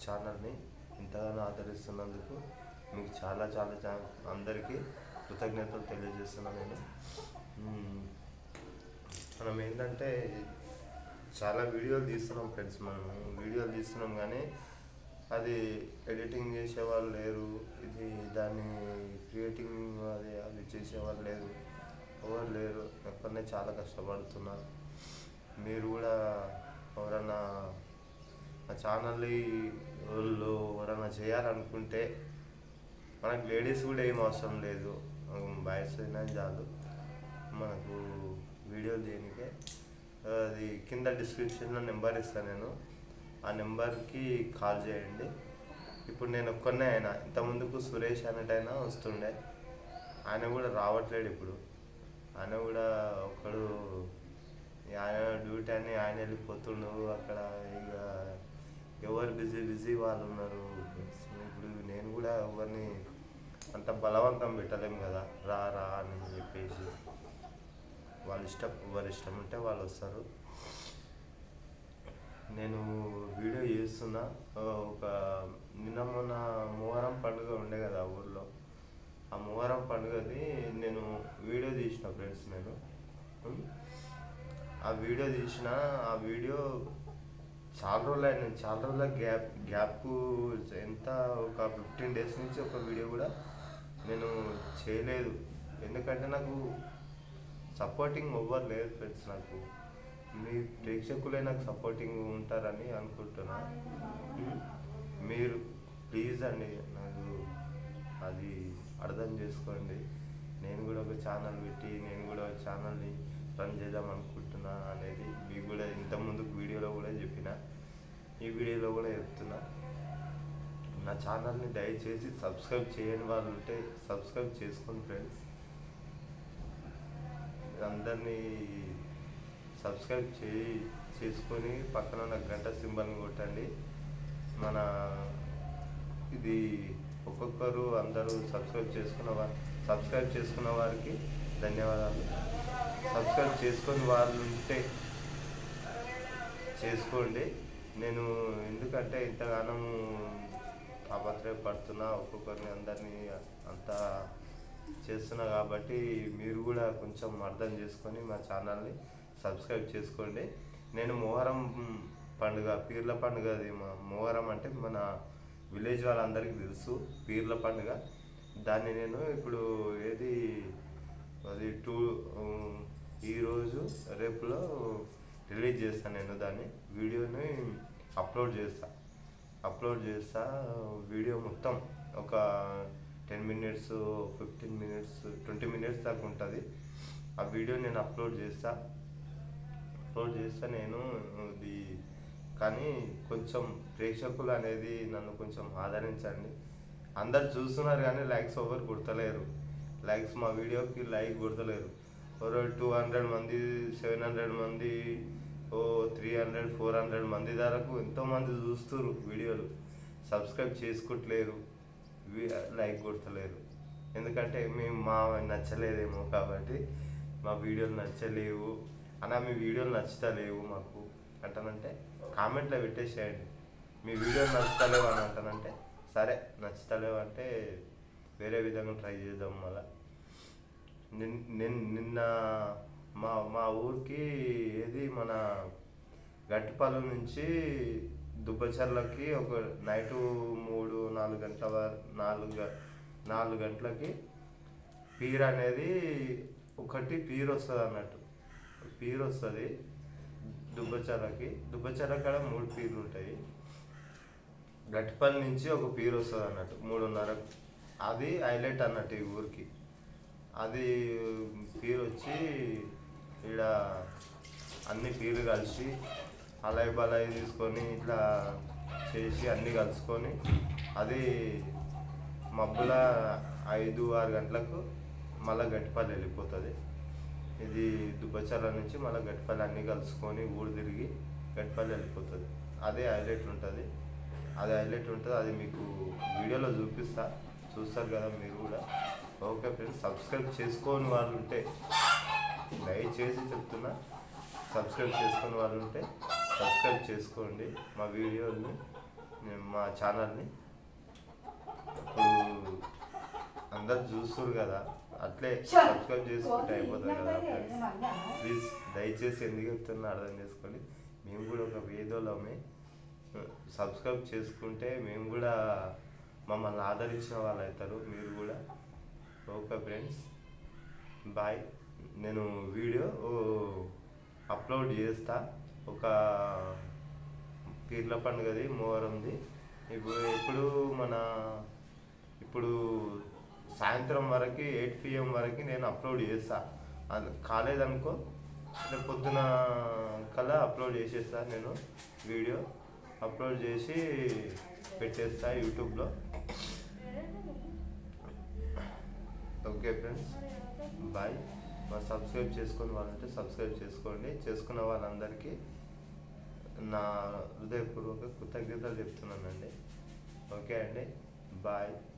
ఛానల్ని ఇంతగానో ఆదరిస్తున్నందుకు మీకు చాలా చాలా చా- అందరికీ కృతజ్ఞతలు తెలియజేస్తున్నాను నేను మ్మ్. మనం ఏంటంటే చాలా వీడియోలు తీస్తున్నాం ఫ్రెండ్స్ మనం వీడియోలు తీస్తున్నాం కానీ అది ఎడిటింగ్ చేసేవాళ్ళు లేరు ఇది దాన్ని క్రియేటింగ్ అది అవి చేసేవాళ్ళు లేరు ఎవరు లేరు ఒక్కనే చాలా కష్టపడుతున్నా మీరు కూడా ఎవరన్నా ఆ ఛానల్ వాళ్ళు ఎవరన్నా చేయాలనుకుంటే మనకు లేడీస్ కూడా ఏం అవసరం లేదు బాయ్స్ అయినా చాలు మనకు వీడియో దేనికే అది కింద డిస్క్రిప్షన్లో నెంబర్ ఇస్తాను నేను ఆ నెంబర్కి కాల్ చేయండి ఇప్పుడు నేను ఒక్కనే అయినా ఇంతకుముందుకు సురేష్ అనేటైనా వస్తుండే ఆయన కూడా రావట్లేడు ఇప్పుడు ఆయన కూడా ఒక్కడు ఆయన డ్యూటీ అని ఆయన వెళ్ళిపోతుండు అక్కడ ఇక ఎవరు బిజీ బిజీ వాళ్ళు ఉన్నారు ఇప్పుడు నేను కూడా ఎవరిని అంత బలవంతం పెట్టలేము కదా రా రా అని చెప్పేసి వాళ్ళ ఇష్టం ఎవరి ఇష్టం ఉంటే వాళ్ళు వస్తారు నేను వీడియో చేస్తున్నా ఆ, ఒక నిన్న మొన్న మొహరం పండుగ ఉండే కదా ఆ ఊర్లో ఆ మొహరం పండుగది నేను వీడియో తీసిన ఫ్రెండ్స్ నేను ఉం? ఆ వీడియో తీసిన ఆ వీడియో చాలా రోజులు అయిన చాలా రోజుల గ్యాప్ గ్యాప్ ఎంత ఒక ఫిఫ్టీన్ డేస్ నుంచి ఒక వీడియో కూడా నేను చేయలేదు ఎందుకంటే నాకు సపోర్టింగ్ ఎవ్వరు లేదు ఫ్రెండ్స్ నాకు మీ ప్రేక్షకులే నాకు సపోర్టింగ్ ఉంటారని అనుకుంటున్నా ఉం? మీరు ప్లీజ్ అండి నాకు అది అర్థం చేసుకోండి నేను కూడా ఒక ఛానల్ పెట్టి నేను కూడా ఒక ఛానల్ని రన్ చేద్దాం అనుకుంటున్నా అనేది మీకు కూడా ఇంతకుముందు వీడియోలో కూడా చెప్పిన ఈ వీడియోలో కూడా చెప్తున్నా నా ఛానల్ని దయచేసి సబ్స్క్రైబ్ చేయని వాళ్ళు ఉంటే సబ్స్క్రైబ్ చేసుకోండి ఫ్రెండ్స్ అందరినీ సబ్స్క్రైబ్ చేయి చేసుకొని పక్కన ఉన్న గంట సింబల్ని కొట్టండి మన ఇది ఒక్కొక్కరు అందరూ సబ్స్క్రైబ్ చేసుకున్న వారు సబ్స్క్రైబ్ చేసుకున్న వారికి ధన్యవాదాలు సబ్స్క్రైబ్ చేసుకొని వాళ్ళు ఉంటే చేసుకోండి నేను ఎందుకంటే ఇంతగానం తాపత్రయపడుతున్నా ఒక్కొక్కరిని అందరినీ అంతా చేస్తున్నా కాబట్టి మీరు కూడా కొంచెం అర్థం చేసుకొని మా ఛానల్ని సబ్స్క్రైబ్ చేసుకోండి నేను మొహరం పండుగ పీర్ల పండుగ అది మా మొహరం అంటే మన విలేజ్ వాళ్ళందరికీ తెలుసు పీర్ల పండుగ దాన్ని నేను ఇప్పుడు ఏది అది టూ ఈరోజు రేపులో రిలీజ్ చేస్తాను నేను దాన్ని వీడియోని అప్లోడ్ చేస్తా అప్లోడ్ చేస్తా వీడియో మొత్తం ఒక ten minutes fifteen minutes twenty minutes దాకా ఉంటుంది ఆ వీడియో నేను అప్లోడ్ చేస్తా అప్లోడ్ చేస్తా నేను ఇది కానీ కొంచెం ప్రేక్షకులు అనేది నన్ను కొంచెం ఆదరించండి అందరు చూస్తున్నారు కానీ లైక్స్ ఎవరు కొడతలేరు లైక్స్ మా వీడియోకి లైక్ కొడతలేరు ఎవరో టూ హండ్రెడ్ మంది సెవెన్ హండ్రెడ్ మంది ఓ త్రీ హండ్రెడ్ ఫోర్ హండ్రెడ్ మంది వరకు ఎంతోమంది చూస్తున్నారు వీడియోలు సబ్స్క్రైబ్ చేసుకుంటలేరు వి- లైక్ కొడతలేరు ఎందుకంటే మేము మా నచ్చలేదేమో కాబట్టి మా వీడియోలు నచ్చలేవు అన్న మీ వీడియోలు నచ్చుతలేవు మాకు అంటానంటే కామెంట్లో పెట్టేసేయండి మీ వీడియోలు నచ్చుతలేవు అని అంటానంటే సరే నచ్చుతలేవు అంటే వేరే విధంగా ట్రై చేద్దాం మళ్ళా నిన్ నిన్ నిన్న మా మా ఊరికి ఏది మన గట్టిపాలెం నుంచి దుబ్బచర్లకి ఒక నైటు మూడు నాలుగు గంటల వర- నాలుగు గ- నాలుగు గంటలకి పీర్ అనేది ఒకటి పీర్ వస్తుంది అన్నట్టు పీర్ వస్తుంది దుబ్బచర్లకి దుబ్బచర్ల కాడ మూడు పీర్లు ఉంటాయి గట్టిపల్లి నుంచి ఒక పీర్ వస్తుంది అన్నట్టు మూడున్నర అది హైలైట్ అన్నట్టు ఈ ఊరికి అది పీర్ వచ్చి ఇక్కడ అన్ని పీర్లు కలిసి అలాయి బలాయి తీసుకొని ఇట్లా చేసి అన్నీ కలుసుకొని అది మబ్బుల ఐదు ఆరు గంటలకు మళ్ళీ గట్టిపల్లి వెళ్ళిపోతుంది ఇది దుబ్బచర్ల నుంచి మళ్ళీ గట్టిపల్లి అన్నీ కలుసుకొని ఊరు తిరిగి గట్టిపల్లి వెళ్ళిపోతుంది అదే హైలైట్ ఉంటుంది అది హైలైట్ ఉంటుంది అది మీకు వీడియోలో చూపిస్తా చూస్తారు కదా మీరు కూడా ఓకే ఫ్రెండ్స్ సబ్స్క్రైబ్ చేసుకోని వాళ్ళు ఉంటే దయచేసి చెప్తున్నా సబ్స్క్రైబ్ చేసుకుని వాళ్ళు ఉంటే సబ్స్క్రైబ్ చేసుకోండి మా వీడియోని మా ఛానల్ని ఇప్పుడు అందరు చూస్తారు కదా అట్లే సబ్స్క్రైబ్ చేసుకుంటే అయిపోతుంది కదా ఫ్రెండ్స్ ప్లీజ్ దయచేసి ఎందుకు చెప్తున్నా అర్థం చేసుకోండి మేము కూడా ఒక వేదోళమే సబ్స్క్రైబ్ చేసుకుంటే మేము కూడా మమ్మల్ని ఆదరించిన వాళ్ళు అవుతారు మీరు కూడా ఓకే ఫ్రెండ్స్ బాయ్ నేను వీడియో అప్లోడ్ చేస్తా ఒక పీర్ల పండుగది మోహరంది ఇప్పుడు ఇప్పుడు మన ఇప్పుడు సాయంత్రం వరకు ఎయిట్ పిఎం వరకు నేను అప్లోడ్ చేస్తా అది కాలేదనుకో రేపు పొద్దున కల్లా అప్లోడ్ చేసేస్తా నేను వీడియో అప్లోడ్ చేసి పెట్టేస్తా యూట్యూబ్లో ఓకే ఫ్రెండ్స్ బాయ్ మా సబ్స్క్రైబ్ చేసుకుని వాళ్ళంటే సబ్స్క్రైబ్ చేసుకోండి చేసుకున్న వాళ్ళందరికీ నా హృదయపూర్వక కృతజ్ఞతలు చెప్తున్నానండి ఓకే అండి బాయ్